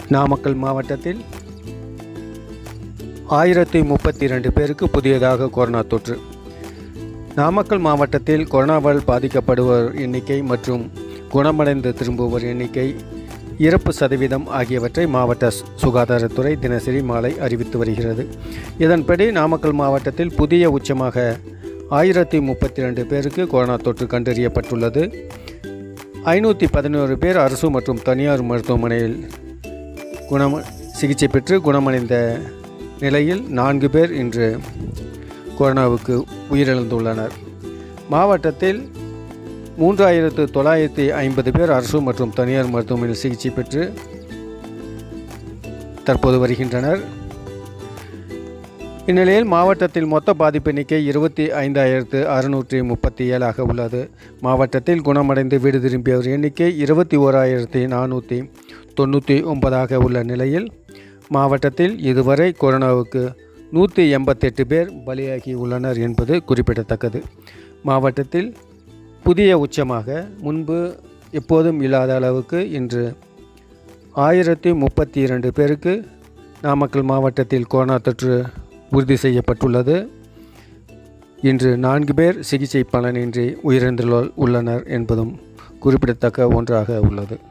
நாமக்கல் மாவட்டத்தில் ஆயிரத்தி முப்பத்தி ரெண்டு பேருக்கு புதியதாக கொரோனா தொற்று நாமக்கல் மாவட்டத்தில் கொரோனாவால் பாதிக்கப்படுவோர் எண்ணிக்கை மற்றும் குணமடைந்து திரும்புவோர் எண்ணிக்கை இறப்பு சதவீதம் ஆகியவற்றை மாவட்ட சு- சுகாதாரத்துறை தினசரி மாலை அறிவித்து வருகிறது இதன்படி நாமக்கல் மாவட்டத்தில் புதிய உச்சமாக ஆயிரத்தி முப்பத்தி ரெண்டு பேருக்கு கொரோனா தொற்று கண்டறியப்பட்டுள்ளது ஐநூற்றி பதினோரு பேர் அரசு மற்றும் தனியார் மருத்துவமனையில் குணம் சிகிச்சை பெற்று குணமடைந்த நிலையில் நான்கு பேர் இன்று கொரோனாவுக்கு உயிரிழந்துள்ளனர் மாவட்டத்தில் மூன்றாயிரத்து தொள்ளாயிரத்தி ஐம்பது பேர் அரசு மற்றும் தனியார் மருத்துவமனையில் சிகிச்சை பெற்று தற்போது வருகின்றனர் இந்நிலையில் மாவட்டத்தில் மொத்த பாதிப்பு எண்ணிக்கை இருபத்தி ஐந்தாயிரத்து அறுநூற்றி முப்பத்தி ஏழாக உள்ளது மாவட்டத்தில் குணமடைந்து வீடு திரும்பியவர் எண்ணிக்கை இருபத்தி ஓராயிரத்தி நானூற்றி தொண்ணூற்றி ஒன்பதாக உள்ள நிலையில் மாவட்டத்தில் இதுவரை கொரோனாவுக்கு நூற்றி எண்பத்தெட்டு பேர் பலியாகி உள்ளனர் என்பது குறிப்பிடத்தக்கது மாவட்டத்தில் புதிய உச்சமாக முன்பு எப்போதும் இல்லாத அளவுக்கு இன்று ஆயிரத்தி முப்பத்தி இரண்டு பேருக்கு நாமக்கல் மாவட்டத்தில் கொரோனா தொற்று உறுதி செய்யப்பட்டுள்ளது இன்று நான்கு பேர் சிகிச்சை பலனின்றி உயிரிழந்துள்ள உள்ளனர் என்பதும் குறிப்பிடத்தக்க ஒன்றாக உள்ளது